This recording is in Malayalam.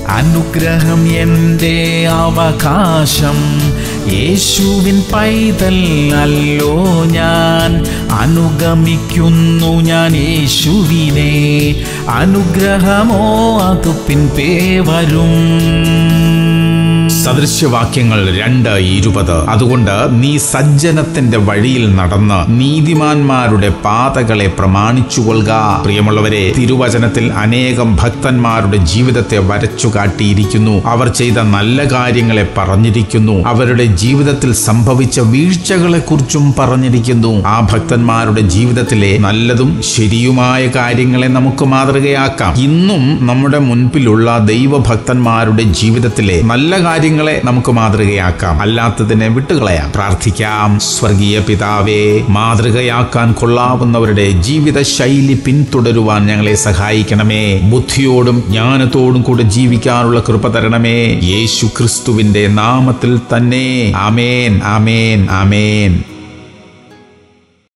അനുഗ്രഹം എൻ്റെ അവകാശം യേശുവിൻ പൈതൽ അല്ലോ ഞാൻ അനുഗമിക്കുന്നു ഞാൻ യേശുവിനെ അനുഗ്രഹമോ അത് പിൻപേ വരും സദൃശ്യവാക്യങ്ങൾ രണ്ട് ഇരുപത് അതുകൊണ്ട് നീ സജ്ജനത്തിന്റെ വഴിയിൽ നടന്ന് നീതിമാന്മാരുടെ പാതകളെ പ്രമാണിച്ചുകൊള്ളുക പ്രിയമുള്ളവരെ തിരുവചനത്തിൽ അനേകം ഭക്തന്മാരുടെ ജീവിതത്തെ വരച്ചു കാട്ടിയിരിക്കുന്നു അവർ ചെയ്ത നല്ല കാര്യങ്ങളെ പറഞ്ഞിരിക്കുന്നു അവരുടെ ജീവിതത്തിൽ സംഭവിച്ച വീഴ്ചകളെ കുറിച്ചും പറഞ്ഞിരിക്കുന്നു ആ ഭക്തന്മാരുടെ ജീവിതത്തിലെ നല്ലതും ശരിയുമായ കാര്യങ്ങളെ നമുക്ക് മാതൃകയാക്കാം ഇന്നും നമ്മുടെ മുൻപിലുള്ള ദൈവഭക്തന്മാരുടെ ജീവിതത്തിലെ നല്ല കാര്യങ്ങളെ നമുക്ക് മാതൃകയാക്കാം അല്ലാത്തതിനെ വിട്ടുകളയാം പ്രാർത്ഥിക്കാം സ്വർഗീയ പിതാവേ മാതൃകയാക്കാൻ കൊള്ളാവുന്നവരുടെ ജീവിത ശൈലി പിന്തുടരുവാൻ ഞങ്ങളെ സഹായിക്കണമേ ബുദ്ധിയോടും ജ്ഞാനത്തോടും കൂടെ ജീവിക്കാനുള്ള കൃപ തരണമേ യേശു ക്രിസ്തുവിന്റെ നാമത്തിൽ തന്നെ ആമേൻ ആമേൻ ആമേൻ